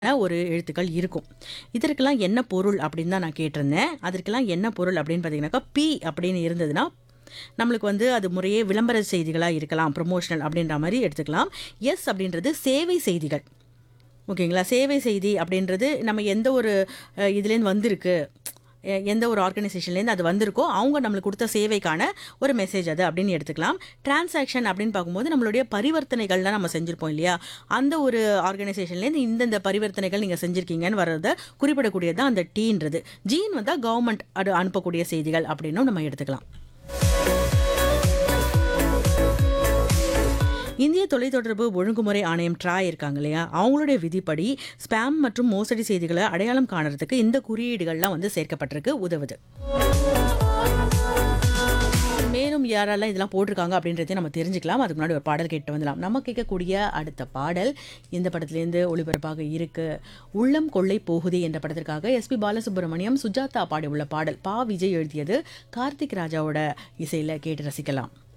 ஒரு எழுத்துக்கள் இருக்கும் இதற்கெல்லாம் என்ன பொருள் அப்படின்னு தான் நான் கேட்டிருந்தேன் அதற்கெல்லாம் என்ன பொருள் அப்படின்னு பார்த்தீங்கன்னாக்கா பி அப்படின்னு இருந்ததுன்னா நம்மளுக்கு வந்து அது முறையே விளம்பர செய்திகளாக இருக்கலாம் ப்ரொமோஷனல் அப்படின்ற மாதிரி எடுத்துக்கலாம் எஸ் அப்படின்றது சேவை செய்திகள் ஓகேங்களா சேவை செய்தி அப்படின்றது நம்ம எந்த ஒரு அஹ், இதுலேருந்து வந்திருக்கு எ- எந்த ஒரு ஆர்கனைசேஷன்லேருந்து அது வந்திருக்கோ அவங்க நம்மளுக்கு கொடுத்த சேவைக்கான ஒரு மெசேஜ் அது அப்படின்னு எடுத்துக்கலாம் டிரான்சாக்ஷன் அப்படின்னு பார்க்கும்போது நம்மளுடைய பரிவர்த்தனைகள்லாம் நம்ம செஞ்சுருப்போம் இல்லையா அந்த ஒரு ஆர்கனைசேஷன்லேருந்து இந்தந்த பரிவர்த்தனைகள் நீங்கள் செஞ்சுருக்கீங்கன்னு வர்றதை குறிப்பிடக்கூடியது தான் அந்த டீன்றது ஜீன் வந்தால் கவர்மெண்ட் அது அனுப்பக்கூடிய செய்திகள் அப்படின்னும் நம்ம எடுத்துக்கலாம் இந்திய தொலைத்தொடர்பு ஒழுங்குமுறை ஆணையம் ட்ராய் இருக்காங்க இல்லையா அவங்களுடைய விதிப்படி ஸ்பாம் மற்றும் மோசடி செய்திகளை அடையாளம் காணறதுக்கு இந்த குறியீடுகள்லாம் வந்து சேர்க்கப்பட்டிருக்கு உதவுது மேலும் யாரெல்லாம் இதெல்லாம் போட்டிருக்காங்க அப்படின்றதையும் நம்ம தெரிஞ்சுக்கலாம் அதுக்கு முன்னாடி ஒரு பாடல் கேட்டு வந்துடலாம் நம்ம கேட்கக்கூடிய அடுத்த பாடல் இந்த படத்துலேருந்து ஒளிபரப்பாக இருக்கு உள்ளம் கொள்ளை போகுதே என்ற படத்திற்காக எஸ்பி பாலசுப்ரமணியம் சுஜாதா பாடி உள்ள பாடல் பா விஜய் எழுதியது கார்த்திக் ராஜாவோட இசையில் கேட்டு ரசிக்கலாம்